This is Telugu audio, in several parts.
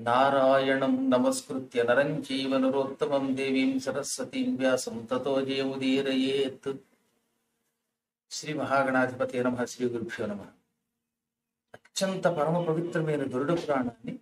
నారాయణం నమస్కృత్య నరం చైవ నరోత్తమం దేవీం సరస్వతీం వ్యాసం తతో జయముదీరయేత్ శ్రీ మహాగణాధిపతి నమ శ్రీ గురుభ్యో నమ అత్యంత పరమ పవిత్రమైన గరుడ పురాణాన్ని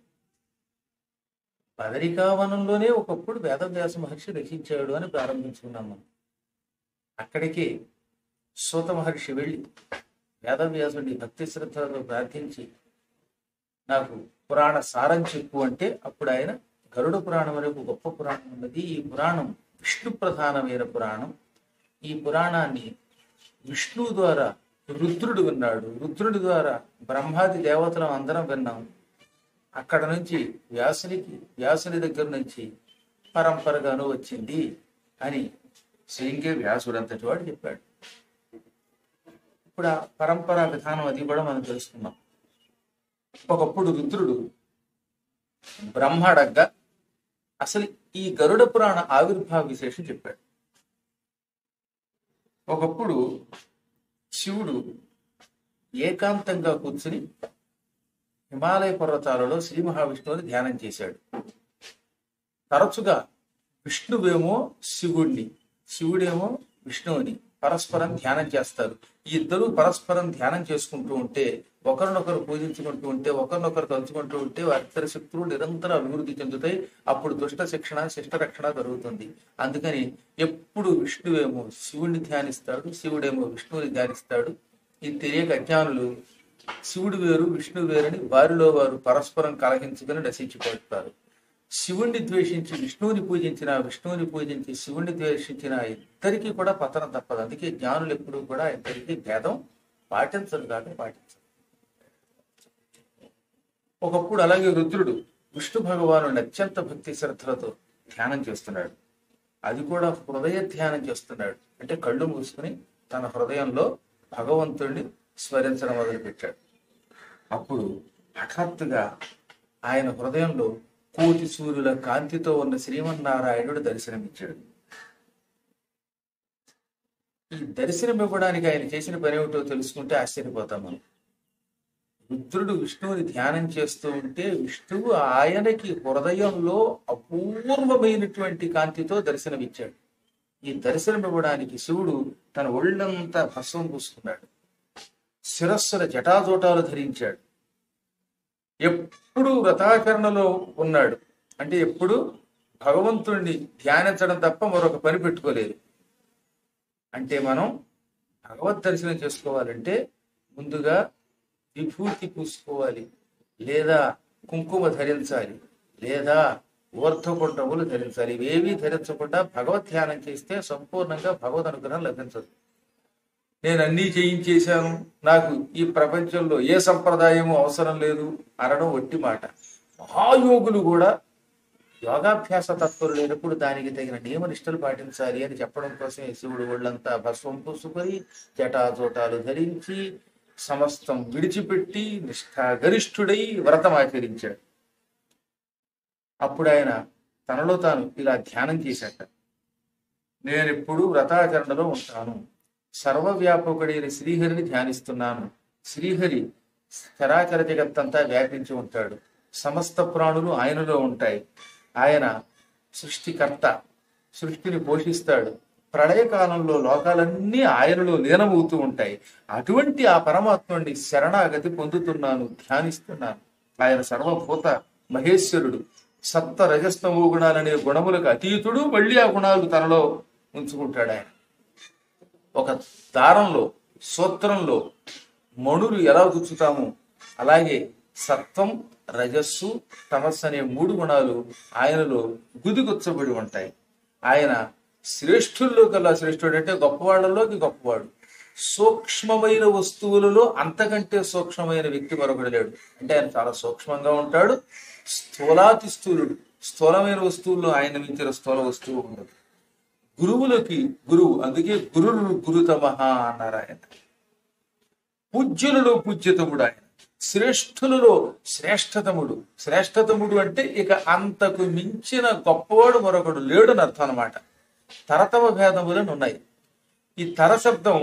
బదరికావనంలోనే ఒకప్పుడు వేదవ్యాస మహర్షి రచించాడు అని ప్రారంభించుకున్నాం మనం అక్కడికి సూత మహర్షి వెళ్ళి వేదవ్యాసుడి భక్తి శ్రద్ధలతో ప్రార్థించి నాకు పురాణ సారం చెప్పు అంటే అప్పుడు ఆయన గరుడ పురాణం అనే ఒక గొప్ప పురాణం ఉన్నది ఈ పురాణం విష్ణు ప్రధానమైన పురాణం ఈ పురాణాన్ని విష్ణువు ద్వారా రుద్రుడు విన్నాడు రుద్రుడి ద్వారా బ్రహ్మాది దేవతలం అందరం విన్నాం అక్కడ నుంచి వ్యాసునికి వ్యాసుని దగ్గర నుంచి పరంపరగాను వచ్చింది అని స్వయంగా వ్యాసుడు అంతటి వాడు చెప్పాడు ఇప్పుడు ఆ పరంపరా విధానం అది కూడా మనం తెలుసుకున్నాం ఒకప్పుడు రుద్రుడు బ్రహ్మడగ్గా అసలు ఈ గరుడ పురాణ ఆవిర్భావ విశేషం చెప్పాడు ఒకప్పుడు శివుడు ఏకాంతంగా కూర్చుని హిమాలయ పర్వతాలలో శ్రీ మహావిష్ణువుని ధ్యానం చేశాడు తరచుగా విష్ణువేమో శివుణ్ణి శివుడేమో విష్ణువుని పరస్పరం ధ్యానం చేస్తారు ఈ ఇద్దరు పరస్పరం ధ్యానం చేసుకుంటూ ఉంటే ఒకరినొకరు పూజించుకుంటూ ఉంటే ఒకరినొకరు తలుచుకుంటూ ఉంటే వారిద్దరి శక్తులు నిరంతరం అభివృద్ధి చెందుతాయి అప్పుడు దుష్ట శిక్షణ శిష్ట రక్షణ జరుగుతుంది అందుకని ఎప్పుడు విష్ణువేమో శివుణ్ణి ధ్యానిస్తాడు శివుడేమో విష్ణువుని ధ్యానిస్తాడు ఇది తెలియక అజ్ఞానులు శివుడు వేరు విష్ణువు వేరని వారిలో వారు పరస్పరం కలహించుకుని నశించిపోతారు శివుణ్ణి ద్వేషించి విష్ణువుని పూజించిన విష్ణువుని పూజించి శివుణ్ణి ద్వేషించిన ఇద్దరికి కూడా పతనం తప్పదు అందుకే జ్ఞానులు ఎప్పుడూ కూడా ఇద్దరికి భేదం పాటించరు కాక పాటించరు ఒకప్పుడు అలాగే రుద్రుడు విష్ణు భగవాను అత్యంత భక్తి శ్రద్ధలతో ధ్యానం చేస్తున్నాడు అది కూడా హృదయ ధ్యానం చేస్తున్నాడు అంటే కళ్ళు మూసుకుని తన హృదయంలో భగవంతుడిని స్మరించడం మొదలుపెట్టాడు అప్పుడు హఠాత్తుగా ఆయన హృదయంలో కోటి సూర్యుల కాంతితో ఉన్న శ్రీమన్నారాయణుడు దర్శనమిచ్చాడు ఈ దర్శనం ఇవ్వడానికి ఆయన చేసిన పని ఏమిటో తెలుసుకుంటే ఆశ్చర్యపోతాం మనం రుద్రుడు విష్ణువుని ధ్యానం చేస్తూ ఉంటే విష్ణువు ఆయనకి హృదయంలో అపూర్వమైనటువంటి కాంతితో దర్శనమిచ్చాడు ఈ దర్శనం ఇవ్వడానికి శివుడు తన ఒళ్ళంతా భస్వం పూసుకున్నాడు శిరస్సుల జటాజోటాలు ధరించాడు ఎప్పుడు వ్రతాచరణలో ఉన్నాడు అంటే ఎప్పుడు భగవంతుణ్ణి ధ్యానించడం తప్ప మరొక పని పెట్టుకోలేదు అంటే మనం భగవద్ దర్శనం చేసుకోవాలంటే ముందుగా విభూతి పూసుకోవాలి లేదా కుంకుమ ధరించాలి లేదా ఊర్ధకుండములు ధరించాలి ఇవేవీ ధరించకుండా భగవద్ ధ్యానం చేస్తే సంపూర్ణంగా భగవద్ అనుగ్రహం లభించదు నేను అన్నీ చేయించేశాను నాకు ఈ ప్రపంచంలో ఏ సంప్రదాయము అవసరం లేదు అనడం ఒట్టి మాట మహాయోగులు కూడా యోగాభ్యాస తత్పరులు లేనప్పుడు దానికి తగిన నియమ నిష్టలు పాటించాలి అని చెప్పడం కోసం శివుడు ఒళ్ళంతా భస్వం పూసుకొని జటాజోటాలు ధరించి సమస్తం విడిచిపెట్టి నిష్ఠాగరిష్ఠుడై వ్రతం ఆచరించాడు అప్పుడు ఆయన తనలో తాను ఇలా ధ్యానం చేశాట నేను ఎప్పుడు వ్రతాచరణలో ఉంటాను సర్వవ్యాపకుడైన శ్రీహరిని ధ్యానిస్తున్నాను శ్రీహరి చరాచర జగత్తంతా వ్యాపించి ఉంటాడు సమస్త ప్రాణులు ఆయనలో ఉంటాయి ఆయన సృష్టికర్త సృష్టిని పోషిస్తాడు ప్రళయకాలంలో లోకాలన్నీ ఆయనలో లీనమవుతూ ఉంటాయి అటువంటి ఆ పరమాత్ముడిని శరణాగతి పొందుతున్నాను ధ్యానిస్తున్నాను ఆయన సర్వభూత మహేశ్వరుడు సప్త రజస్తమో గుణాలనే గుణములకు అతీతుడు మళ్ళీ ఆ గుణాలు తనలో ఉంచుకుంటాడు ఆయన ఒక దారంలో సూత్రంలో మణులు ఎలా గుచ్చుతామో అలాగే సత్వం రజస్సు తమస్సు అనే మూడు గుణాలు ఆయనలో గుదిగుచ్చబడి ఉంటాయి ఆయన శ్రేష్ఠుల్లో కల్లా శ్రేష్ఠుడు అంటే గొప్పవాళ్లలోకి గొప్పవాడు సూక్ష్మమైన వస్తువులలో అంతకంటే సూక్ష్మమైన వ్యక్తి మరొకడు లేడు అంటే ఆయన చాలా సూక్ష్మంగా ఉంటాడు స్థూలాతి స్థూలుడు స్థూలమైన వస్తువుల్లో ఆయన మించిన స్థూల వస్తువు ఉండదు గురువులకి గురువు అందుకే గురులు గురుతమహ అన్నారు ఆయన పూజ్యులలో పూజ్యతముడు ఆయన శ్రేష్ఠులలో శ్రేష్ఠతముడు శ్రేష్ఠతముడు అంటే ఇక అంతకు మించిన గొప్పవాడు మరొకడు లేడని అర్థం అనమాట తరతమ భేదములను ఉన్నాయి ఈ తర శబ్దం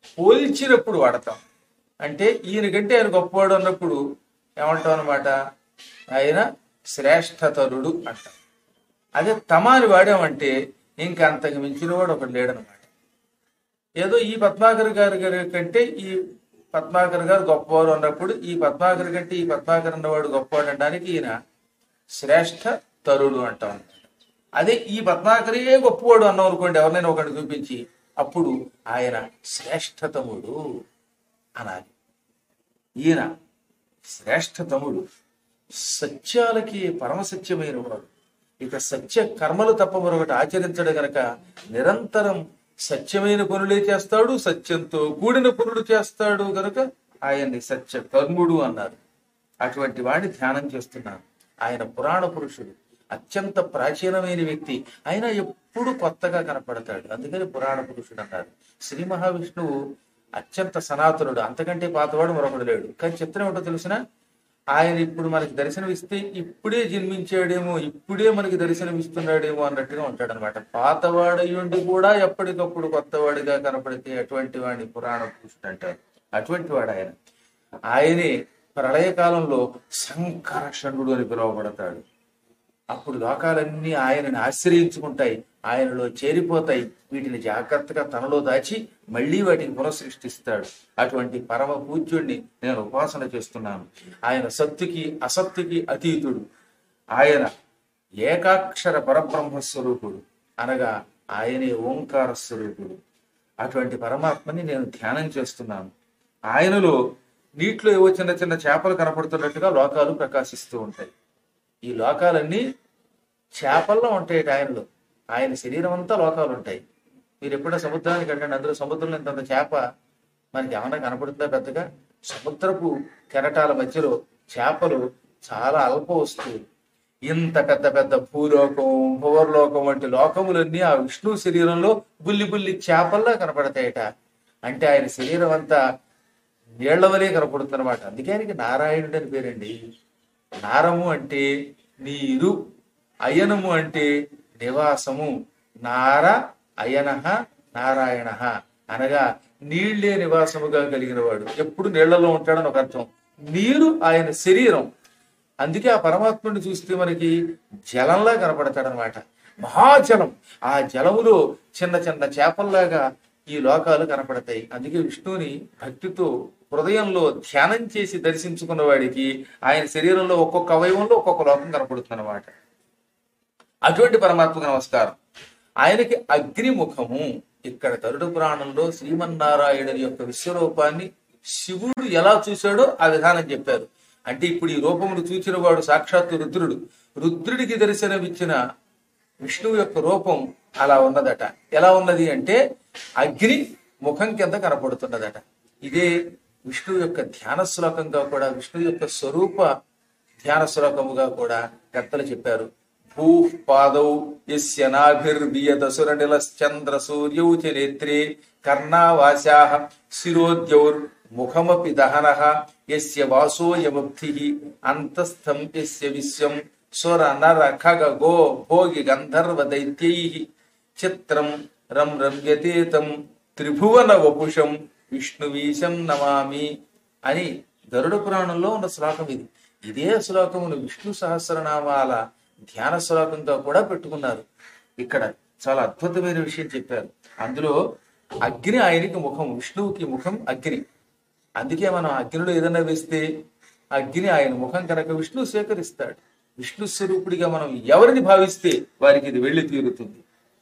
పోల్చినప్పుడు వాడతాం అంటే ఈయన కంటే ఆయన గొప్పవాడు అన్నప్పుడు ఏమంటాం అనమాట ఆయన శ్రేష్ఠతరుడు అంట అదే తమాని వాడామంటే ఇంకా అంతకు మించిన వాడు ఒకడు లేడనమాట ఏదో ఈ పద్మాకర్ గారి గారి కంటే ఈ పద్మాకర్ గారు గొప్పవారు అన్నప్పుడు ఈ పద్మాకర్ కంటే ఈ పద్మాకర్ అన్నవాడు గొప్పవాడు అనడానికి ఈయన శ్రేష్ఠ తరుడు అంటాం అదే ఈ పద్మాకరే గొప్పవాడు అన్నాం అనుకోండి ఎవరినైనా ఒకటి చూపించి అప్పుడు ఆయన శ్రేష్ఠతముడు అనాలి ఈయన శ్రేష్ఠతముడు సత్యాలకి పరమసత్యమైన వాడు ఇక సత్య కర్మలు తప్ప మరొకటి ఆచరించడు గనక నిరంతరం సత్యమైన పనులే చేస్తాడు సత్యంతో కూడిన పనులు చేస్తాడు గనక ఆయన్ని సత్య కర్ముడు అన్నారు అటువంటి వాడిని ధ్యానం చేస్తున్నాను ఆయన పురాణ పురుషుడు అత్యంత ప్రాచీనమైన వ్యక్తి అయినా ఎప్పుడు కొత్తగా కనపడతాడు అందుకని పురాణ పురుషుడు అన్నారు శ్రీ మహావిష్ణువు అత్యంత సనాతనుడు అంతకంటే పాతవాడు మరొకడు లేడు కానీ చిత్రం ఏంటో తెలిసిన ఆయన ఇప్పుడు మనకి దర్శనం ఇస్తే ఇప్పుడే జన్మించాడేమో ఇప్పుడే మనకి దర్శనం ఇస్తున్నాడేమో అన్నట్టుగా ఉంటాడు అనమాట పాతవాడయ్యుండి కూడా ఎప్పటికప్పుడు కొత్తవాడిగా కనపడితే అటువంటి వాడిని పురాణ పురుషుడు అంటారు అటువంటి వాడు ఆయన ఆయనే ప్రళయకాలంలో సంకర్షణుడు అని పిలువబడతాడు అప్పుడు లోకాలన్నీ ఆయనని ఆశ్రయించుకుంటాయి ఆయనలో చేరిపోతాయి వీటిని జాగ్రత్తగా తనలో దాచి మళ్ళీ వాటిని పునఃసృష్టిస్తాడు అటువంటి పరమ పూజ్యుణ్ణి నేను ఉపాసన చేస్తున్నాను ఆయన సత్తుకి అసత్తుకి అతీతుడు ఆయన ఏకాక్షర పరబ్రహ్మ స్వరూపుడు అనగా ఆయనే ఓంకార స్వరూపుడు అటువంటి పరమాత్మని నేను ధ్యానం చేస్తున్నాను ఆయనలో నీటిలో ఏవో చిన్న చిన్న చేపలు కనపడుతున్నట్టుగా లోకాలు ప్రకాశిస్తూ ఉంటాయి ఈ లోకాలన్నీ చేపల్లో ఉంటాయి ఆయనలో ఆయన శరీరం అంతా లోకాలు ఉంటాయి మీరు ఎప్పుడో సముద్రానికి వెళ్ళండి అందులో సముద్రంలో ఇంత చేప మనకి ఏమన్నా కనపడుతుందా పెద్దగా సముద్రపు కెరటాల మధ్యలో చేపలు చాలా అల్ప వస్తువులు ఇంత పెద్ద పెద్ద భూలోకం భువర్లోకం వంటి లోకములన్నీ ఆ విష్ణు శరీరంలో బుల్లి బుల్లి చేపల్లా కనపడతాయట అంటే ఆయన శరీరం అంతా నీళ్ల వలె కనపడుతుందన్నమాట అందుకే ఆయనకి నారాయణుడు అని పేరండి నారము అంటే నీరు అయనము అంటే నివాసము నార అయన నారాయణ అనగా నీళ్లే నివాసముగా కలిగిన వాడు ఎప్పుడు నీళ్లలో ఉంటాడని ఒక అర్థం నీరు ఆయన శరీరం అందుకే ఆ పరమాత్ముడిని చూస్తే మనకి జలంలా కనపడతాడనమాట మహాజలం ఆ జలములో చిన్న చిన్న చేపల్లాగా ఈ లోకాలు కనపడతాయి అందుకే విష్ణువుని భక్తితో హృదయంలో ధ్యానం చేసి దర్శించుకున్న వాడికి ఆయన శరీరంలో ఒక్కొక్క అవయవంలో ఒక్కొక్క లోకం కనపడుతుందన్నమాట అటువంటి పరమాత్మకు నమస్కారం ఆయనకి అగ్నిముఖము ఇక్కడ గరుడ పురాణంలో శ్రీమన్నారాయణుని యొక్క విశ్వరూపాన్ని శివుడు ఎలా చూశాడో ఆ విధానం చెప్పారు అంటే ఇప్పుడు ఈ రూపమును చూచిన వాడు సాక్షాత్తు రుద్రుడు రుద్రుడికి దర్శనమిచ్చిన విష్ణువు యొక్క రూపం అలా ఉన్నదట ఎలా ఉన్నది అంటే అగ్ని ముఖం కింద కనపడుతున్నదట ఇదే విష్ణువు యొక్క ధ్యాన శ్లోకంగా కూడా విష్ణువు యొక్క స్వరూప ధ్యాన శ్లోకముగా కూడా పెద్దలు చెప్పారు భూ పాదౌ యస్య నాభిర్వియదసుర నిలశ్చంద్ర సూర్యౌ చ నేత్రే కర్ణావాసా శిరోద్యౌర్ ముఖమపి దహన యస్య వాసోయముక్తి అంతస్థం యస్య విశ్వం సుర నర ఖగ గో భోగి గంధర్వ దైత్యై చిత్రం రం రమ్యతేతం త్రిభువన వపుషం విష్ణువీశం నమామి అని గరుడ పురాణంలో ఉన్న శ్లోకం ఇది ఇదే శ్లోకమును విష్ణు సహస్రనామాల ధ్యాన శ్లోకంగా కూడా పెట్టుకున్నారు ఇక్కడ చాలా అద్భుతమైన విషయం చెప్పారు అందులో అగ్ని ఆయనకి ముఖం విష్ణువుకి ముఖం అగ్ని అందుకే మనం అగ్నిలో ఏదైనా వేస్తే అగ్ని ఆయన ముఖం కనుక విష్ణు స్వీకరిస్తాడు విష్ణు స్వరూపుడిగా మనం ఎవరిని భావిస్తే వారికి ఇది వెళ్ళి తీరుతుంది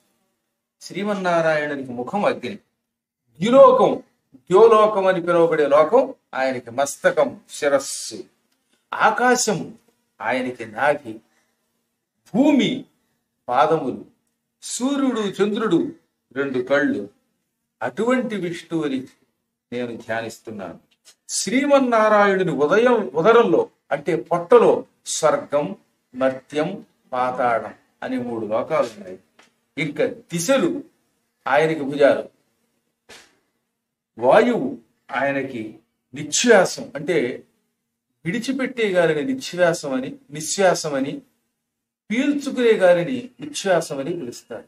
శ్రీమన్నారాయణునికి ముఖం అగ్ని ద్యులోకం ద్యోలోకం అని పిలువబడే లోకం ఆయనకి మస్తకం శిరస్సు ఆకాశం ఆయనకి నాభి భూమి పాదములు సూర్యుడు చంద్రుడు రెండు కళ్ళు అటువంటి విష్ణువుని నేను ధ్యానిస్తున్నాను శ్రీమన్నారాయణుని ఉదయం ఉదరంలో అంటే పొట్టలో స్వర్గం మర్త్యం పాతాళం అనే మూడు లోకాలు ఉన్నాయి ఇంకా దిశలు ఆయనకి భుజాలు వాయువు ఆయనకి నిశ్వాసం అంటే విడిచిపెట్టే గాలిని నిశ్వాసం అని నిశ్వాసం అని పీల్చుకునే గాలిని నిశ్వాసం అని పిలుస్తారు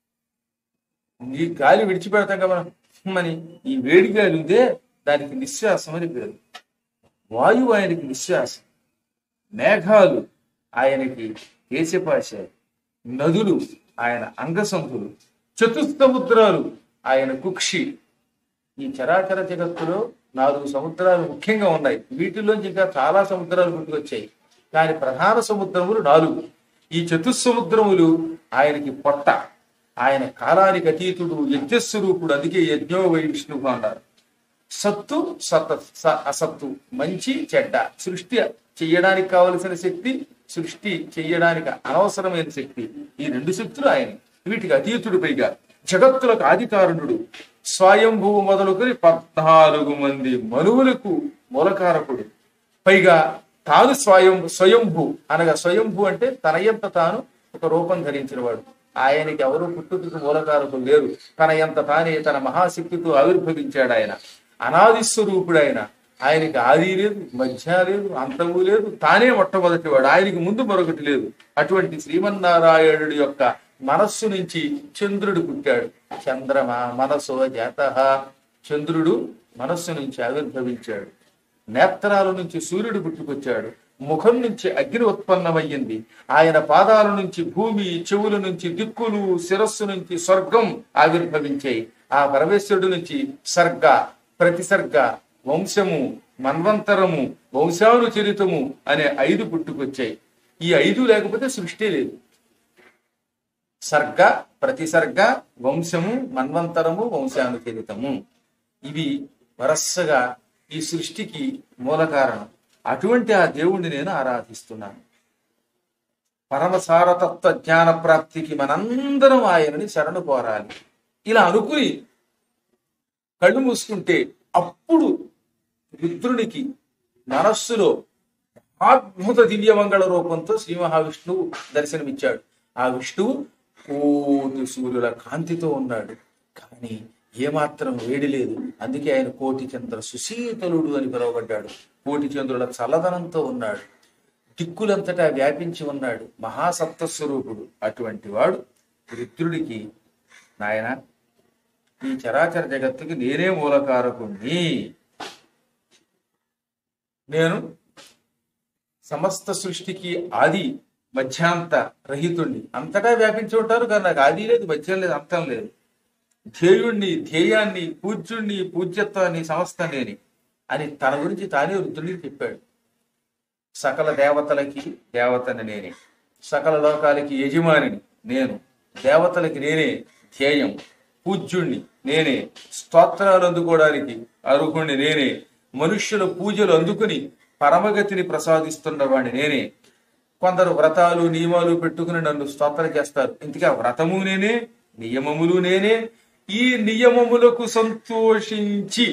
ఈ గాలి విడిచిపెడతాం కదా మనం అని ఈ వేడి గాలి ఉందే దానికి నిశ్వాసం అని పేరు వాయువు ఆయనకి నిశ్వాసం మేఘాలు ఆయనకి కేశపాశ నదులు ఆయన అంగసంతులు చతుస్సముద్రాలు ఆయన కుక్షి ఈ చరాచర జగత్తులో నాలుగు సముద్రాలు ముఖ్యంగా ఉన్నాయి వీటిలోంచి ఇంకా చాలా సముద్రాలు పుట్టుకొచ్చాయి కానీ ప్రధాన సముద్రములు నాలుగు ఈ చతుస్సముద్రములు ఆయనకి పొట్ట ఆయన కాలానికి అతీతుడు యజ్ఞస్వరూపుడు అందుకే యజ్ఞో వై విష్ణువు అన్నారు సత్తు సత స- అసత్తు మంచి చెడ్డ సృష్టి చెయ్యడానికి కావలసిన శక్తి సృష్టి చెయ్యడానికి అనవసరమైన శక్తి ఈ రెండు శక్తులు ఆయన వీటికి అతీతుడు పైగా జగత్తులకు ఆదికారణుడు స్వయంభువు మొదలుకొని పద్నాలుగు మంది మనువులకు మూలకారకుడు పైగా తాను స్వయం స్వయంభూ అనగా స్వయంభూ అంటే తనయంత తాను ఒక రూపం ధరించినవాడు ఆయనకి ఎవరు పుట్టుకకు మూలకారకులు లేరు తన ఎంత తానే తన మహాశక్తితో ఆవిర్భవించాడు ఆయన అనాది స్వరూపుడు ఆయన ఆయనకి ఆది లేదు మధ్య లేదు అంతము లేదు తానే మొట్టమొదటి వాడు ఆయనకి ముందు మరొకటి లేదు అటువంటి శ్రీమన్నారాయణుడి యొక్క మనస్సు నుంచి చంద్రుడు పుట్టాడు చంద్రమ మనసో జాత చంద్రుడు మనస్సు నుంచి ఆవిర్భవించాడు నేత్రాల నుంచి సూర్యుడు పుట్టుకొచ్చాడు ముఖం నుంచి అగ్ని ఉత్పన్నమయ్యింది ఆయన పాదాల నుంచి భూమి చెవుల నుంచి దిక్కులు శిరస్సు నుంచి స్వర్గం ఆవిర్భవించాయి ఆ పరమేశ్వరుడు నుంచి సర్గ ప్రతిసర్గ వంశము మన్వంతరము వంశానుచరితము అనే ఐదు పుట్టుకొచ్చాయి ఈ ఐదు లేకపోతే సృష్టి లేదు సర్గ ప్రతిసర్గ వంశము మన్వంతరము వంశానుచరితము ఇవి వరస్సగా ఈ సృష్టికి మూల కారణం అటువంటి ఆ దేవుణ్ణి నేను ఆరాధిస్తున్నాను పరమసారతత్వ జ్ఞాన ప్రాప్తికి మనందరం ఆయనని శరణు కోరాలి ఇలా అనుకుని కళ్ళు మూసుకుంటే అప్పుడు రుద్రునికి మనస్సులో అద్భుత దివ్యమంగళ రూపంతో శ్రీ మహావిష్ణువు దర్శనమిచ్చాడు ఆ విష్ణువు కోటి సూర్యుల కాంతితో ఉన్నాడు కానీ ఏమాత్రం వేడి లేదు అందుకే ఆయన కోటి చంద్ర సుశీతలుడు అని పిలువబడ్డాడు కోటి చంద్రుల చల్లదనంతో ఉన్నాడు దిక్కులంతటా వ్యాపించి ఉన్నాడు మహాసత్వ స్వరూపుడు అటువంటి వాడు రుద్రుడికి నాయన ఈ చరాచర జగత్తుకి నేనే మూలకారకుణ్ణి నేను సమస్త సృష్టికి ఆది మధ్యాంత రహితుణ్ణి అంతటా వ్యాపించి ఉంటారు కానీ నాకు ఆది లేదు మధ్యం లేదు అంతం లేదు ధ్యేయుణ్ణి ధ్యేయాన్ని పూజ్యుణ్ణి పూజ్యత్వాన్ని సమస్త నేని అని తన గురించి తానే రుద్రుడికి చెప్పాడు సకల దేవతలకి దేవతని నేనే సకల లోకాలకి యజమానిని నేను దేవతలకి నేనే ధ్యేయం పూజ్యుణ్ణి నేనే స్తోత్రాలు అందుకోవడానికి అర్హుణ్ణి నేనే మనుష్యుల పూజలు అందుకుని పరమగతిని ప్రసాదిస్తున్నవాడిని నేనే కొందరు వ్రతాలు నియమాలు పెట్టుకుని నన్ను స్తోత్రం చేస్తారు ఇంతగా వ్రతము నేనే నియమములు నేనే ఈ నియమములకు సంతోషించి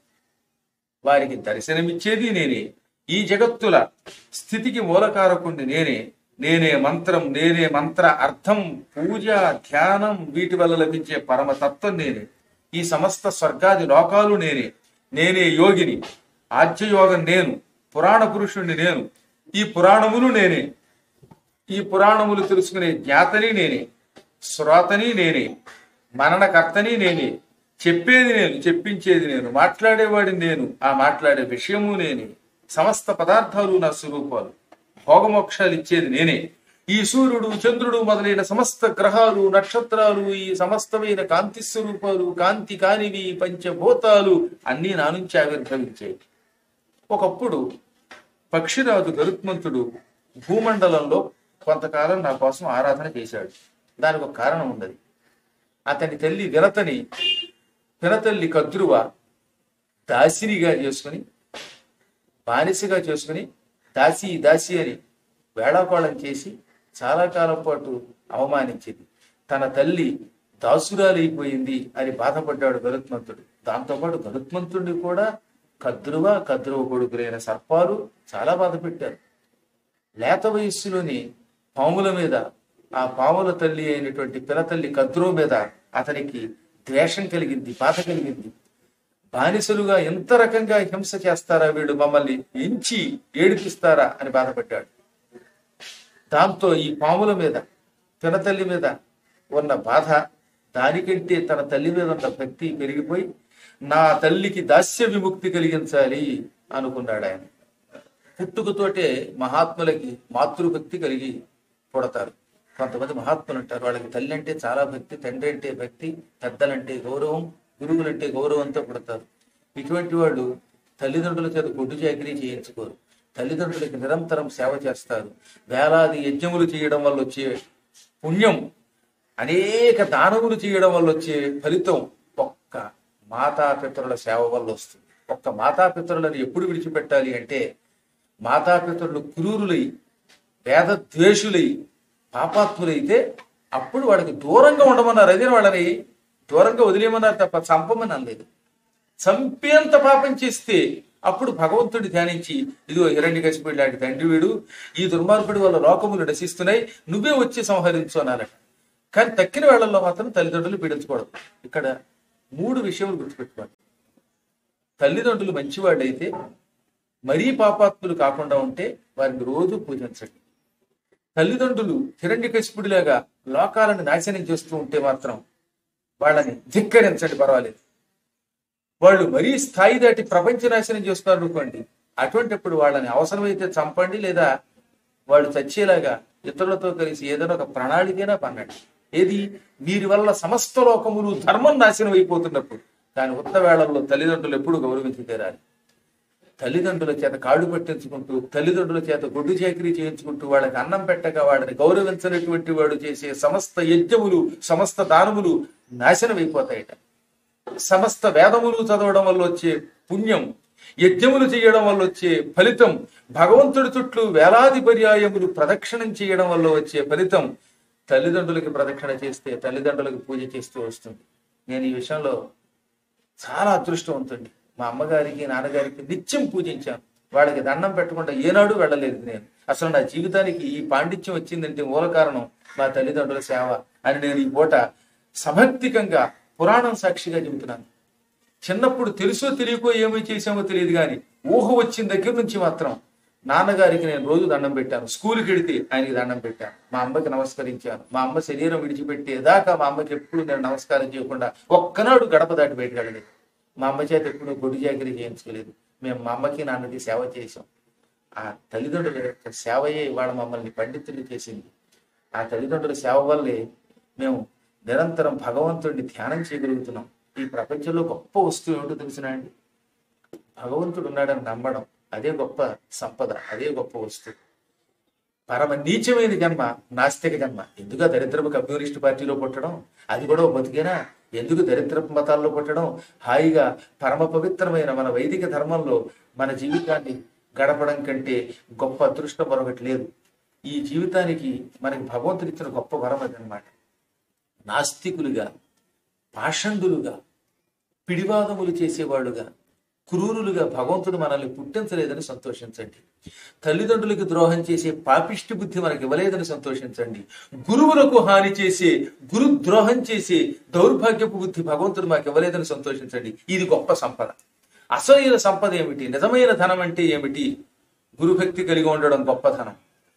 వారికి దర్శనమిచ్చేది నేనే ఈ జగత్తుల స్థితికి మూలకారకుణ్ణి నేనే నేనే మంత్రం నేనే మంత్ర అర్థం పూజ ధ్యానం వీటి వల్ల లభించే పరమతత్వం నేనే ఈ సమస్త స్వర్గాది లోకాలు నేనే నేనే యోగిని ఆద్యయోగం నేను పురాణ పురుషుణ్ణి నేను ఈ పురాణములు నేనే ఈ పురాణములు తెలుసుకునే జ్ఞాతని నేనే శ్రోతని నేనే మననకర్తని నేనే చెప్పేది నేను చెప్పించేది నేను మాట్లాడేవాడిని నేను ఆ మాట్లాడే విషయము నేనే సమస్త పదార్థాలు నా స్వరూపాలు భోగమోక్షాలు ఇచ్చేది నేనే ఈ సూర్యుడు చంద్రుడు మొదలైన సమస్త గ్రహాలు నక్షత్రాలు ఈ సమస్తమైన కాంతి స్వరూపాలు కాంతి కానివి పంచభూతాలు అన్నీ నా నుంచి ఆవిర్భవించాయి ఒకప్పుడు పక్షిరాజు గరుత్మంతుడు భూమండలంలో కొంతకాలం నా కోసం ఆరాధన చేశాడు దానికి ఒక కారణం ఉన్నది అతని తల్లి వినతని వినతల్లి కద్రువ దాసినిగా చేసుకుని బానిసగా చేసుకుని దాసి దాసి అని వేళాకోళం చేసి చాలా కాలం పాటు అవమానించింది తన తల్లి దాసురాలైపోయింది అని బాధపడ్డాడు గరుత్మంతుడు దాంతోపాటు గరుత్మంతుడిని కూడా కద్రువ కద్రువ కొడుకులైన సర్పాలు చాలా బాధ పెట్టారు లేత వయస్సులోని పాముల మీద ఆ పాముల తల్లి అయినటువంటి పినతల్లి కద్రువ మీద అతనికి ద్వేషం కలిగింది బాధ కలిగింది బానిసలుగా ఎంత రకంగా హింస చేస్తారా వీళ్ళు మమ్మల్ని ఎంచి ఏడిపిస్తారా అని బాధపడ్డాడు దాంతో ఈ పాముల మీద పినతల్లి మీద ఉన్న బాధ దానికంటే తన తల్లి మీద ఉన్న భక్తి పెరిగిపోయి నా తల్లికి దాస్య విముక్తి కలిగించాలి అనుకున్నాడు ఆయన పుట్టుకతోటే మహాత్ములకి మాతృభక్తి కలిగి పుడతారు కొంతమంది మహాత్ములు ఉంటారు వాళ్ళకి తల్లి అంటే చాలా భక్తి తండ్రి అంటే భక్తి పెద్దలంటే గౌరవం గురువులంటే గౌరవంతో పుడతారు ఇటువంటి వాళ్ళు తల్లిదండ్రుల చేత గుడ్డు చాకరీ చేయించుకోరు తల్లిదండ్రులకి నిరంతరం సేవ చేస్తారు వేలాది యజ్ఞములు చేయడం వల్ల వచ్చే పుణ్యం అనేక దానములు చేయడం వల్ల వచ్చే ఫలితం ఒక్క మాతాపితరుల సేవ వల్ల వస్తుంది ఒక్క మాతాపితరులను ఎప్పుడు విడిచిపెట్టాలి అంటే మాతాపితరులు క్రూరులై వేద ద్వేషులై పాపాత్ములైతే అప్పుడు వాళ్ళకి దూరంగా ఉండమన్నారు అదే వాళ్ళని దూరంగా వదిలేయమన్నారు తప్ప చంపమని అనలేదు చంపేంత పాపం చేస్తే అప్పుడు భగవంతుడి ధ్యానించి ఇదిగో హిరణ్యకశిపుడు లాంటి తండ్రి వీడు ఈ దుర్మార్గుడి వల్ల లోకములు నశిస్తున్నాయి నువ్వే వచ్చి సంహరించు అనాలట కానీ తక్కిన వేళల్లో మాత్రం తల్లిదండ్రులు పీడించకూడదు ఇక్కడ మూడు విషయాలు గుర్తుపెట్టుకోండి తల్లిదండ్రులు మంచివాళ్ళైతే మరీ పాపాత్ములు కాకుండా ఉంటే వారిని రోజు పూజించండి తల్లిదండ్రులు హిరణ్యకశిపుడిలాగా లోకాలను నాశనం చేస్తూ ఉంటే మాత్రం వాళ్ళని ధిక్కరించండి పర్వాలేదు వాళ్ళు మరీ స్థాయి దాటి ప్రపంచ నాశనం చేస్తున్నారు అనుకోండి అటువంటిప్పుడు వాళ్ళని అవసరమైతే చంపండి లేదా వాళ్ళు చచ్చేలాగా ఇతరులతో కలిసి ఏదైనా ఒక ప్రణాళికైనా పన్నండి ఏది వీరి వల్ల సమస్త లోకములు ధర్మం నాశనం అయిపోతున్నప్పుడు దాని ఉత్త వేళల్లో తల్లిదండ్రులు ఎప్పుడు గౌరవించి తీరాలి తల్లిదండ్రుల చేత కాళ్ళు పట్టించుకుంటూ తల్లిదండ్రుల చేత గుడ్డు చాకరీ చేయించుకుంటూ వాళ్ళకి అన్నం పెట్టక వాళ్ళని గౌరవించినటువంటి వాడు చేసే సమస్త యజ్ఞములు సమస్త దానములు నాశనం అయిపోతాయట సమస్త వేదములు చదవడం వల్ల వచ్చే పుణ్యం యజ్ఞములు చేయడం వల్ల వచ్చే ఫలితం భగవంతుడి చుట్టూ వేలాది పర్యాయములు ప్రదక్షిణం చేయడం వల్ల వచ్చే ఫలితం తల్లిదండ్రులకి ప్రదక్షిణ చేస్తే తల్లిదండ్రులకు పూజ చేస్తూ వస్తుంది నేను ఈ విషయంలో చాలా అదృష్టవంతుడి మా అమ్మగారికి నాన్నగారికి నిత్యం పూజించాను వాళ్ళకి దండం పెట్టకుండా ఏనాడు వెళ్ళలేదు నేను అసలు నా జీవితానికి ఈ పాండిత్యం వచ్చిందంటే మూల కారణం మా తల్లిదండ్రుల సేవ అని నేను ఈ పూట సభక్తికంగా పురాణం సాక్షిగా చెబుతున్నాను చిన్నప్పుడు తెలుసో తెలియకో ఏమీ చేసామో తెలియదు కానీ ఊహ వచ్చిన దగ్గర నుంచి మాత్రం నాన్నగారికి నేను రోజు దండం పెట్టాను స్కూల్కి వెడితే ఆయనకి దండం పెట్టాను మా అమ్మకి నమస్కరించాను మా అమ్మ శరీరం విడిచిపెట్టేదాకా మా అమ్మకి ఎప్పుడు నేను నమస్కారం చేయకుండా ఒక్కనాడు గడప దాటి బయటకు వెళ్ళలేదు మా అమ్మ చేత ఎప్పుడు గుడి జాగిరి చేయించుకోలేదు మేము మా అమ్మకి నాన్నకి సేవ చేసాం ఆ తల్లిదండ్రుల యొక్క సేవయే ఇవాళ మమ్మల్ని పండితులు చేసింది ఆ తల్లిదండ్రుల సేవ వల్లే మేము నిరంతరం భగవంతుడిని ధ్యానం చేయగలుగుతున్నాం ఈ ప్రపంచంలో గొప్ప వస్తువు ఏమిటో తెలిసిన అండి భగవంతుడు ఉన్నాడని నమ్మడం అదే గొప్ప సంపద అదే గొప్ప వస్తువు పరమ నీచమైన జన్మ నాస్తిక జన్మ ఎందుకు ఆ దరిద్రపు కమ్యూనిస్ట్ పార్టీలో పుట్టడం అది కూడా ఓ బతికేనా ఎందుకు దరిద్రపు మతాల్లో పుట్టడం హాయిగా పరమ పవిత్రమైన మన వైదిక ధర్మంలో మన జీవితాన్ని గడపడం కంటే గొప్ప అదృష్టం మరొకటి లేదు ఈ జీవితానికి మనకి భగవంతుడు ఇచ్చిన గొప్ప వరం అదనమాట నాస్తికులుగా పాషండులుగా పిడివాదములు చేసేవాళ్ళుగా క్రూరులుగా భగవంతుడు మనల్ని పుట్టించలేదని సంతోషించండి తల్లిదండ్రులకు ద్రోహం చేసే పాపిష్టి బుద్ధి మనకి ఇవ్వలేదని సంతోషించండి గురువులకు హాని చేసే గురు ద్రోహం చేసే దౌర్భాగ్యపు బుద్ధి భగవంతుడు మాకు ఇవ్వలేదని సంతోషించండి ఇది గొప్ప సంపద అసలైన సంపద ఏమిటి నిజమైన ధనం అంటే ఏమిటి గురుభక్తి కలిగి ఉండడం గొప్ప ధనం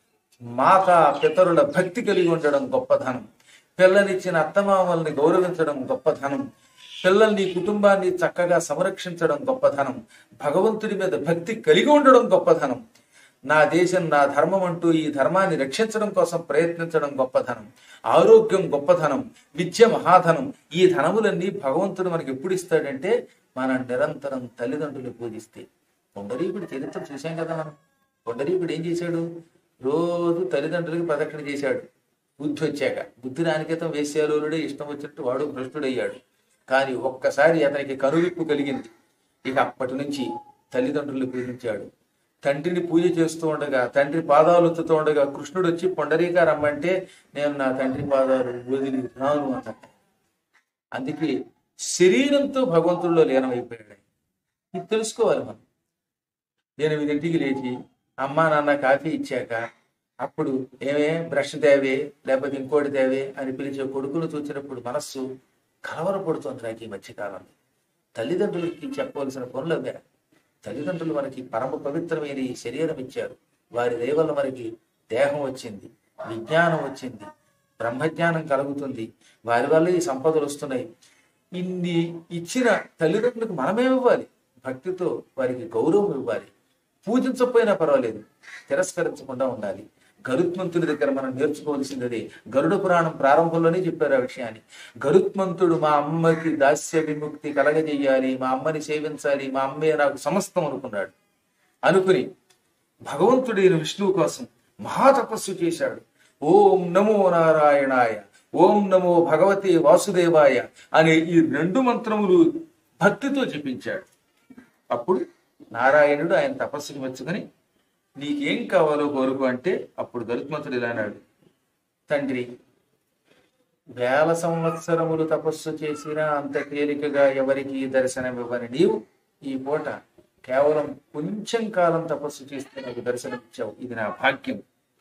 మాత పితరుల భక్తి కలిగి ఉండడం గొప్ప ధనం పిల్లనిచ్చిన అత్తమామల్ని గౌరవించడం గొప్ప ధనం పిల్లల్ని కుటుంబాన్ని చక్కగా సంరక్షించడం గొప్ప ధనం భగవంతుడి మీద భక్తి కలిగి ఉండడం గొప్ప ధనం నా దేశం నా ధర్మం అంటూ ఈ ధర్మాన్ని రక్షించడం కోసం ప్రయత్నించడం గొప్ప ధనం ఆరోగ్యం గొప్ప ధనం విద్య మహాధనం ఈ ధనములన్నీ భగవంతుడు మనకి ఎప్పుడు ఇస్తాడంటే మనం నిరంతరం తల్లిదండ్రులు పూజిస్తే పొండరీకుడి చరిత్ర చూశాం కదా మనం పొండరీకుడు ఏం చేశాడు రోజు తల్లిదండ్రులకి ప్రదక్షిణ చేశాడు బుద్ధి వచ్చాక బుద్ధి రానికేతం వేశ్యాలోనుడే ఇష్టం వచ్చినట్టు వాడు భ్రష్టుడయ్యాడు కానీ ఒక్కసారి అతనికి కనువిప్పు కలిగింది ఇక అప్పటి నుంచి తల్లిదండ్రులు పూజించాడు తండ్రిని పూజ చేస్తూ ఉండగా తండ్రి పాదాలు ఎత్తుతూ ఉండగా కృష్ణుడు వచ్చి పొండరీగా రమ్మంటే నేను నా తండ్రి పాదాలు వదిలి రాను అన్నట్టు అందుకే శరీరంతో భగవంతుడిలో లీనమైపోయాడు ఆయన. ఇది తెలుసుకోవాలి మనం ఎనిమిదింటికి లేచి అమ్మా నాన్న కాఫీ ఇచ్చాక అప్పుడు ఏమే బ్రష్ తేవే లేకపోతే ఇంకోటి తేవే అని పిలిచే కొడుకును చూసినప్పుడు మనస్సు కలవరపడుతోంది నాకు ఈ మధ్యకాలంలో తల్లిదండ్రులకి చెప్పవలసిన పనులు అవే తల్లిదండ్రులు మనకి పరమ పవిత్రమైన ఈ శరీరం ఇచ్చారు వారి దయ వల్ల మనకి దేహం వచ్చింది విజ్ఞానం వచ్చింది బ్రహ్మజ్ఞానం కలుగుతుంది వారి వల్ల ఈ సంపదలు వస్తున్నాయి ఇన్ని ఇచ్చిన తల్లిదండ్రులకు మనమే ఇవ్వాలి భక్తితో వారికి గౌరవం ఇవ్వాలి పూజించకపోయినా పర్వాలేదు తిరస్కరించకుండా ఉండాలి గరుత్మంతుడి దగ్గర మనం నేర్చుకోవాల్సింది అదే గరుడ పురాణం ప్రారంభంలోనే చెప్పారు ఆ విషయాన్ని గరుత్మంతుడు మా అమ్మకి దాస్య విముక్తి కలగజేయాలి మా అమ్మని సేవించాలి మా అమ్మే నాకు సమస్తం అనుకున్నాడు అనుకుని భగవంతుడైన విష్ణువు కోసం మహాతపస్సు చేశాడు ఓం నమో నారాయణాయ ఓం నమో భగవతే వాసుదేవాయ అనే ఈ రెండు మంత్రములు భక్తితో జపించాడు అప్పుడు నారాయణుడు ఆయన తపస్సుకు మెచ్చుకొని నీకేం కావాలో కోరుకో అంటే అప్పుడు గరుత్మంతుడు ఇలా అన్నాడు తండ్రి వేల సంవత్సరములు తపస్సు చేసినా అంత తేలికగా ఎవరికి దర్శనమివ్వని నీవు ఈ పూట కేవలం కొంచెం కాలం తపస్సు చేస్తే నాకు దర్శనమిచ్చావు ఇది నా భాగ్యం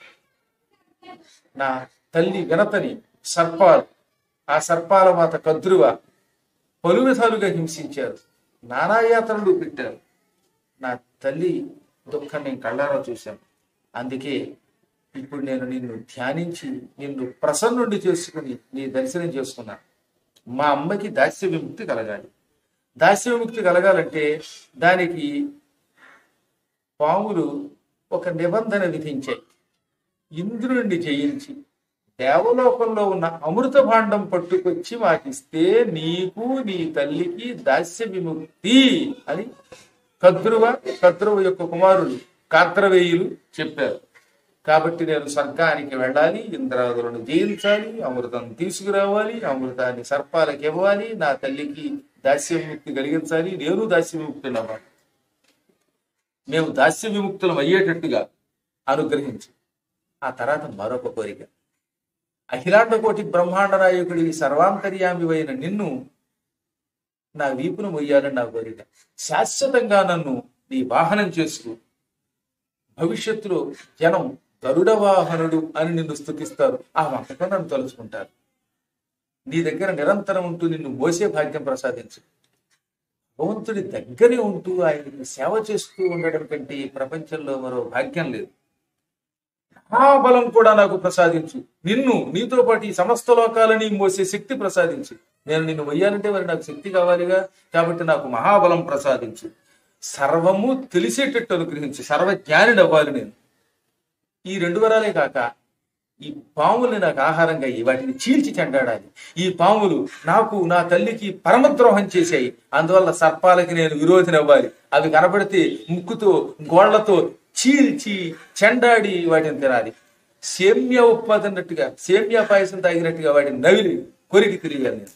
నా తల్లి వినతని సర్పాలు ఆ సర్పాల మాత కద్రువ పలు విధాలుగా హింసించారు నానాయాతనలు పెట్టారు నా తల్లి దుఃఖం నేను కళ్ళారా చూశాను అందుకే ఇప్పుడు నేను నిన్ను ధ్యానించి నిన్ను ప్రసన్నుండి చేసుకుని నీ దర్శనం చేసుకున్నాను మా అమ్మకి దాస్య విముక్తి కలగాలి దాస్య విముక్తి కలగాలంటే దానికి పాములు ఒక నిబంధన విధించాయి ఇంద్రుడిని జయించి దేవలోకంలో ఉన్న అమృత భాండం పట్టుకొచ్చి మాకిస్తే నీకు నీ తల్లికి దాస్య విముక్తి అని కద్రువ కద్రువ యొక్క కుమారులు కాత్రవేయులు చెప్పారు కాబట్టి నేను స్వర్గానికి వెళ్ళాలి ఇంద్రాదులను జయించాలి అమృతం తీసుకురావాలి అమృతాన్ని సర్పాలకు ఇవ్వాలి నా తల్లికి దాస్య విముక్తి కలిగించాలి నేను దాస్య విముక్తులు అవ్వాలి మేము దాస్య విముక్తులం అయ్యేటట్టుగా అనుగ్రహించు ఆ తర్వాత మరొక కోరిక అఖిలాండ కోటి బ్రహ్మాండ నాయకుడి సర్వాంతర్యామివైన నిన్ను నా వీపును మొయ్యాలని నా కోరిక శాశ్వతంగా నన్ను నీ వాహనం చేసుకు భవిష్యత్తులో జనం గరుడ వాహనుడు అని నిన్ను స్థుతిస్తారు ఆ వంకతో నన్ను తలుచుకుంటారు నీ దగ్గర నిరంతరం ఉంటూ నిన్ను మోసే భాగ్యం ప్రసాదించు భగవంతుడి దగ్గరే ఉంటూ ఆయనకి సేవ చేస్తూ ఉండడం కంటే ఈ ప్రపంచంలో మరో భాగ్యం లేదు మహాబలం కూడా నాకు ప్రసాదించు నిన్ను నీతో పాటు ఈ సమస్త లోకాలని మోసే శక్తి ప్రసాదించు నేను నిన్ను వెయ్యాలంటే మరి నాకు శక్తి కావాలిగా కాబట్టి నాకు మహాబలం ప్రసాదించు సర్వము తెలిసేటట్టు అనుగ్రహించు సర్వజ్ఞాని అవ్వాలి నేను ఈ రెండు వరాలే కాక ఈ పాముల్ని నాకు ఆహారంగా అయ్యి వాటిని చీల్చి చెండాడాలి ఈ పాములు నాకు నా తల్లికి పరమద్రోహం చేశాయి అందువల్ల సర్పాలకి నేను విరోధిని అవ్వాలి అవి కనబడితే ముక్కుతో గోళ్లతో చీల్చి చెండాడి వాటిని తినాలి సేమ్య ఉత్పాదన్నట్టుగా సేమ్య పాయసం తాగినట్టుగా వాటిని నవిలి కొరికి తిరిగాను నేను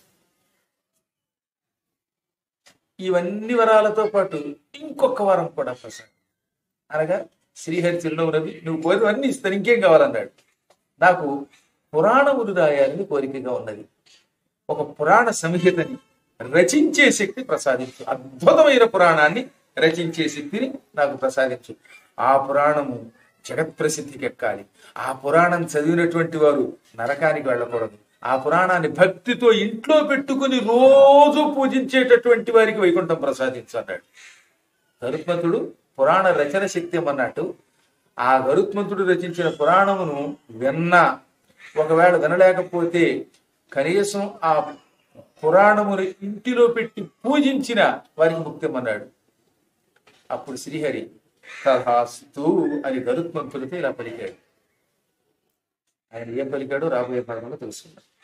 ఇవన్నీ వరాలతో పాటు ఇంకొక వరం కూడా ప్రసాద్ అనగా శ్రీహరి చిరునవ్వు రవి నువ్వు కోరినవన్నీ ఇస్తాను ఇంకేం కావాలన్నాడు నాకు పురాణములు రాయాలని కోరికగా ఉన్నది ఒక పురాణ సంహితని రచించే శక్తి ప్రసాదించు అద్భుతమైన పురాణాన్ని రచించే శక్తిని నాకు ప్రసాదించు ఆ పురాణము జగత్ ప్రసిద్ధికి ఎక్కాలి ఆ పురాణం చదివినటువంటి వారు నరకానికి వెళ్ళకూడదు ఆ పురాణాన్ని భక్తితో ఇంట్లో పెట్టుకుని రోజు పూజించేటటువంటి వారికి వైకుంఠం ప్రసాదించు అన్నాడు గరుత్మంతుడు పురాణ రచన శక్తి అన్నట్టు ఆ గరుత్మంతుడు రచించిన పురాణమును విన్నా ఒకవేళ వినలేకపోతే కనీసం ఆ పురాణమును ఇంటిలో పెట్టి పూజించిన వారికి ముక్తిమన్నాడు అప్పుడు శ్రీహరి తథాస్తు అని గరుత్మంతుడితో ఇలా పలికాడు ఆయన ఏం పలికాడో రాబోయే భాగంలో తెలుసుకుందాం